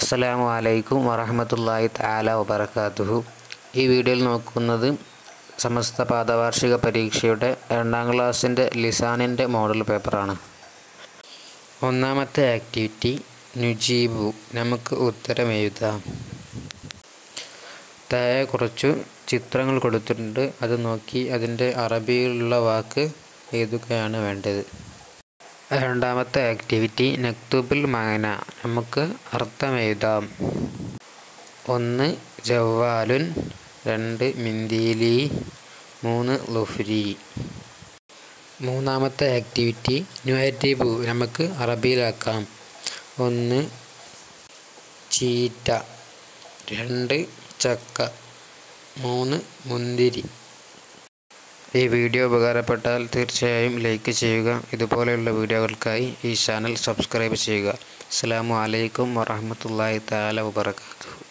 അസ്സലാമു അലൈക്കും വറഹമത്തല്ലാഹി തആല വബറകാതുഹു ഈ വീഡിയോയിൽ നോക്കുന്നത് സമസ്ത പാദവാർഷിക പരീക്ഷയുടെ രണ്ടാം ക്ലാസ്സിൻ്റെ ലിസാനിൻ്റെ മോഡൽ പേപ്പറാണ് ഒന്നാമത്തെ ആക്ടിവിറ്റി നുജീബു നമുക്ക് ഉത്തരം എഴുതാം താഴെ കുറച്ചു ചിത്രങ്ങൾ കൊടുത്തിട്ടുണ്ട് അത് നോക്കി അതിൻ്റെ അറബിയിലുള്ള വാക്ക് എഴുതുകയാണ് വേണ്ടത് രണ്ടാമത്തെ ആക്ടിവിറ്റി നക്തുബിൽ മാന നമുക്ക് അർത്ഥം എഴുതാം ഒന്ന് ജവ്വാലുൻ രണ്ട് മിന്തിലി മൂന്ന് ലുഫ്രി മൂന്നാമത്തെ ആക്ടിവിറ്റി ന്യൂറ്റീബു നമുക്ക് അറബിയിലാക്കാം ഒന്ന് ചീറ്റ രണ്ട് ചക്ക മൂന്ന് മുന്തിരി ഈ വീഡിയോ ഉപകാരപ്പെട്ടാൽ തീർച്ചയായും ലൈക്ക് ചെയ്യുക ഇതുപോലെയുള്ള വീഡിയോകൾക്കായി ഈ ചാനൽ സബ്സ്ക്രൈബ് ചെയ്യുക അസ്സാം വലൈക്കും വറഹമത്തല്ലാഹി താല വബർക്കാത്തു